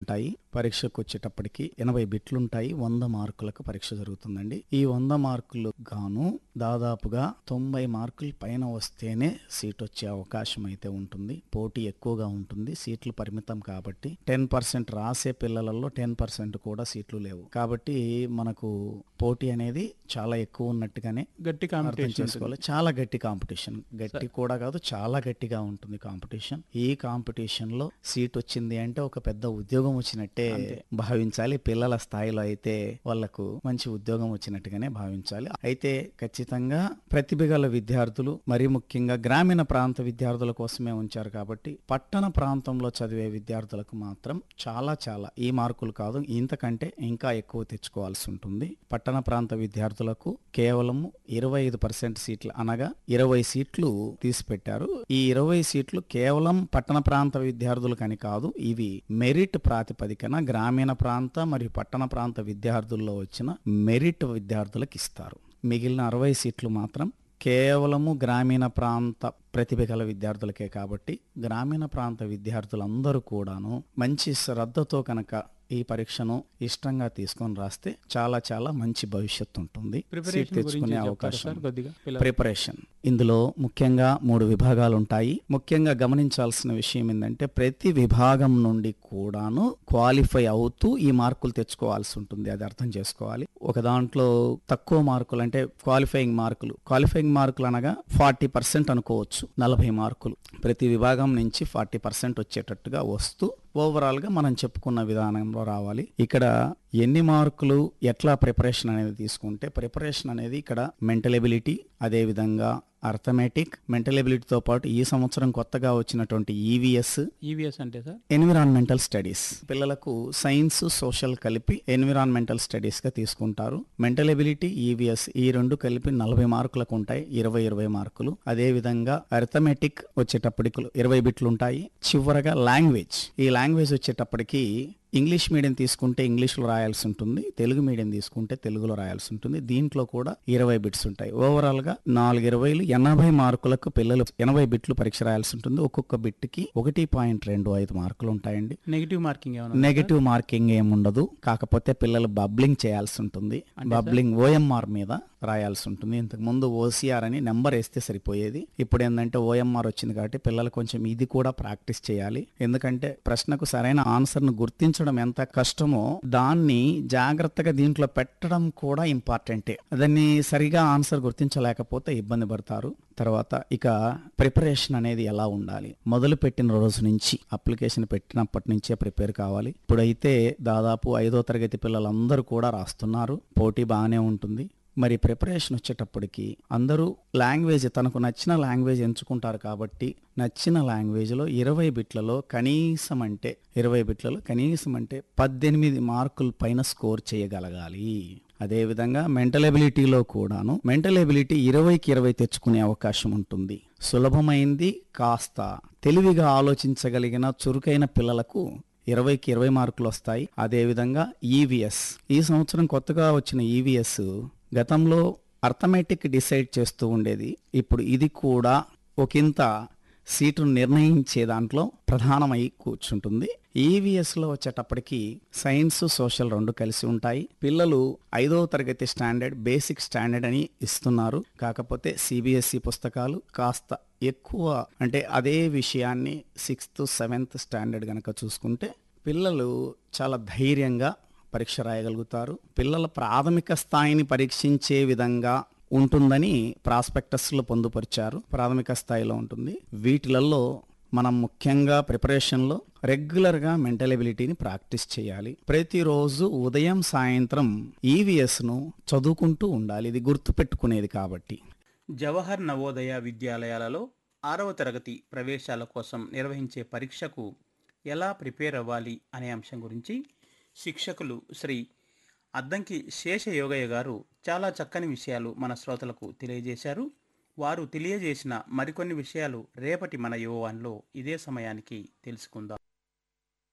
ఉంటాయి పరీక్షకు వచ్చేటప్పటికి ఎనభై బిట్లు ఉంటాయి వంద మార్కులకు పరీక్ష జరుగుతుందండి ఈ వంద మార్కులు గాను దాదాపుగా తొంభై మార్కులు పైన వస్తేనే సీట్ వచ్చే అవకాశం అయితే ఉంటుంది పోటీ ఎక్కువగా ఉంటుంది సీట్లు పరిమితం కాబట్టి టెన్ పర్సెంట్ రాసే పిల్లలలో టెన్ పర్సెంట్ కూడా సీట్లు లేవు కాబట్టి మనకు పోటీ అనేది చాలా ఎక్కువ ఉన్నట్టుగానే గట్టి అర్థం కాంపిటీషన్ చేసుకోవాలి చాలా గట్టి కాంపిటీషన్ గట్టి కూడా కాదు చాలా గట్టిగా ఉంటుంది కాంపిటీషన్ ఈ కాంపిటీషన్ లో సీట్ వచ్చింది అంటే ఒక పెద్ద ఉద్యోగం వచ్చినట్టే భావించాలి పిల్లల స్థాయిలో అయితే వాళ్ళకు మంచి ఉద్యోగం వచ్చినట్టుగానే భావించాలి అయితే ఖచ్చితంగా ప్రతిభ గల విద్యార్థులు మరి ముఖ్యంగా గ్రామీణ ప్రాంత విద్యార్థుల కోసమే ఉంచారు కాబట్టి పట్టణ ప్రాంతంలో చదివే విద్యార్థులకు మాత్రం చాలా చాలా ఈ మార్కులు కాదు ఇంతకంటే ఇంకా ఎక్కువ తెచ్చుకోవాల్సి ఉంటుంది పట్టణ ప్రాంత విద్యార్థులకు కేవలం ఇరవై ఐదు పర్సెంట్ సీట్లు అనగా ఇరవై సీట్లు తీసిపెట్టారు ఈ ఇరవై సీట్లు కేవలం పట్టణ ప్రాంత విద్యార్థులకని కాదు ఇవి మెరిట్ ప్రాతిపదికన గ్రామీణ ప్రాంత మరియు పట్టణ ప్రాంత విద్యార్థుల్లో వచ్చిన మెరిట్ విద్యార్థులకు ఇస్తారు మిగిలిన అరవై సీట్లు మాత్రం కేవలము గ్రామీణ ప్రాంత ప్రతిభ గల విద్యార్థులకే కాబట్టి గ్రామీణ ప్రాంత విద్యార్థులందరూ కూడాను మంచి శ్రద్ధతో కనుక ఈ పరీక్షను ఇష్టంగా తీసుకొని రాస్తే చాలా చాలా మంచి భవిష్యత్తు ఉంటుంది సీట్ ప్రిపరేషన్ గురించి తెచ్చుకునే చెప్తారా అవకాశం సార్ కొద్దిగా పిల్లలు ప్రిపరేషన్ ఇందులో ముఖ్యంగా మూడు విభాగాలు ఉంటాయి ముఖ్యంగా గమనించాల్సిన విషయం ఏంటంటే ప్రతి విభాగం నుండి కూడాను క్వాలిఫై అవుతూ ఈ మార్కులు తెచ్చుకోవాల్సి ఉంటుంది అది అర్థం చేసుకోవాలి ఒక దాంట్లో తక్కువ మార్కులు అంటే క్వాలిఫైయింగ్ మార్కులు క్వాలిఫైయింగ్ మార్కులు అనగా ఫార్టీ పర్సెంట్ అనుకోవచ్చు నలభై మార్కులు ప్రతి విభాగం నుంచి ఫార్టీ పర్సెంట్ వచ్చేటట్టుగా వస్తూ ఓవరాల్ గా మనం చెప్పుకున్న విధానంలో రావాలి ఇక్కడ ఎన్ని మార్కులు ఎట్లా ప్రిపరేషన్ అనేది తీసుకుంటే ప్రిపరేషన్ అనేది ఇక్కడ మెంటల్ ఎబిలిటీ అదే విధంగా అర్థమెటిక్ మెంటల్ ఎబిలిటీతో పాటు ఈ సంవత్సరం కొత్తగా వచ్చినటువంటి ఈవీఎస్ ఈవీఎస్ అంటే సార్ ఎన్విరాన్మెంటల్ స్టడీస్ పిల్లలకు సైన్స్ సోషల్ కలిపి ఎన్విరాన్మెంటల్ స్టడీస్ గా తీసుకుంటారు మెంటల్ ఎబిలిటీ ఈవీఎస్ ఈ రెండు కలిపి నలభై మార్కులకు ఉంటాయి ఇరవై ఇరవై మార్కులు అదే విధంగా అర్థమెటిక్ వచ్చేటప్పటికి ఇరవై బిట్లు ఉంటాయి చివరగా లాంగ్వేజ్ ఈ లాంగ్వేజ్ వచ్చేటప్పటికి ఇంగ్లీష్ మీడియం తీసుకుంటే ఇంగ్లీష్లో రాయాల్సి ఉంటుంది తెలుగు మీడియం తీసుకుంటే తెలుగులో రాయాల్సి ఉంటుంది దీంట్లో కూడా ఇరవై బిట్స్ ఉంటాయి ఓవరాల్ గా నాలుగు ఇరవైలు ఎనభై మార్కులకు పిల్లలు ఎనభై బిట్లు పరీక్ష రాయాల్సి ఉంటుంది ఒక్కొక్క బిట్కి ఒకటి పాయింట్ రెండు ఐదు మార్కులు ఉంటాయండి నెగిటివ్ మార్కింగ్ ఏమైనా నెగటివ్ మార్కింగ్ ఏముండదు కాకపోతే పిల్లలు బబ్లింగ్ చేయాల్సి ఉంటుంది బబ్లింగ్ ఓఎంఆర్ మీద రాయాల్సి ఉంటుంది ఇంతకు ముందు ఓసీఆర్ అని నెంబర్ వేస్తే సరిపోయేది ఇప్పుడు ఏంటంటే ఓఎంఆర్ వచ్చింది కాబట్టి పిల్లలు కొంచెం ఇది కూడా ప్రాక్టీస్ చేయాలి ఎందుకంటే ప్రశ్నకు సరైన ఆన్సర్ ను గుర్తించడం ఎంత కష్టమో దాన్ని జాగ్రత్తగా దీంట్లో పెట్టడం కూడా ఇంపార్టెంటే దాన్ని సరిగా ఆన్సర్ గుర్తించలేకపోతే ఇబ్బంది పడతారు తర్వాత ఇక ప్రిపరేషన్ అనేది ఎలా ఉండాలి మొదలు పెట్టిన రోజు నుంచి అప్లికేషన్ పెట్టినప్పటి నుంచే ప్రిపేర్ కావాలి ఇప్పుడైతే దాదాపు ఐదో తరగతి పిల్లలందరూ కూడా రాస్తున్నారు పోటీ బాగానే ఉంటుంది మరి ప్రిపరేషన్ వచ్చేటప్పటికి అందరూ లాంగ్వేజ్ తనకు నచ్చిన లాంగ్వేజ్ ఎంచుకుంటారు కాబట్టి నచ్చిన లాంగ్వేజ్లో ఇరవై బిట్లలో కనీసం అంటే ఇరవై బిట్లలో కనీసం అంటే పద్దెనిమిది మార్కుల పైన స్కోర్ చేయగలగాలి అదేవిధంగా మెంటల్ ఎబిలిటీలో కూడాను మెంటల్ ఎబిలిటీ ఇరవైకి ఇరవై తెచ్చుకునే అవకాశం ఉంటుంది సులభమైంది కాస్త తెలివిగా ఆలోచించగలిగిన చురుకైన పిల్లలకు ఇరవైకి ఇరవై మార్కులు వస్తాయి అదేవిధంగా ఈవీఎస్ ఈ సంవత్సరం కొత్తగా వచ్చిన ఈవీఎస్ గతంలో అర్థమెటిక్ డిసైడ్ చేస్తూ ఉండేది ఇప్పుడు ఇది కూడా ఒకంత సీటును నిర్ణయించే దాంట్లో ప్రధానమై కూర్చుంటుంది ఈవీఎస్ లో వచ్చేటప్పటికి సైన్స్ సోషల్ రెండు కలిసి ఉంటాయి పిల్లలు ఐదవ తరగతి స్టాండర్డ్ బేసిక్ స్టాండర్డ్ అని ఇస్తున్నారు కాకపోతే సిబిఎస్ఈ పుస్తకాలు కాస్త ఎక్కువ అంటే అదే విషయాన్ని సిక్స్త్ సెవెంత్ స్టాండర్డ్ గనక చూసుకుంటే పిల్లలు చాలా ధైర్యంగా పరీక్ష రాయగలుగుతారు పిల్లల ప్రాథమిక స్థాయిని పరీక్షించే విధంగా ఉంటుందని ప్రాస్పెక్టస్లో పొందుపరిచారు ప్రాథమిక స్థాయిలో ఉంటుంది వీటిలలో మనం ముఖ్యంగా ప్రిపరేషన్లో రెగ్యులర్గా మెంటల్ ఎబిలిటీని ప్రాక్టీస్ చేయాలి ప్రతిరోజు ఉదయం సాయంత్రం ఈవీఎస్ను చదువుకుంటూ ఉండాలి ఇది గుర్తుపెట్టుకునేది కాబట్టి జవహర్ నవోదయ విద్యాలయాలలో ఆరవ తరగతి ప్రవేశాల కోసం నిర్వహించే పరీక్షకు ఎలా ప్రిపేర్ అవ్వాలి అనే అంశం గురించి శిక్షకులు శ్రీ అద్దంకి శేషయోగయ్య గారు చాలా చక్కని విషయాలు మన శ్రోతలకు తెలియజేశారు వారు తెలియజేసిన మరికొన్ని విషయాలు రేపటి మన యువవాన్లో ఇదే సమయానికి తెలుసుకుందాం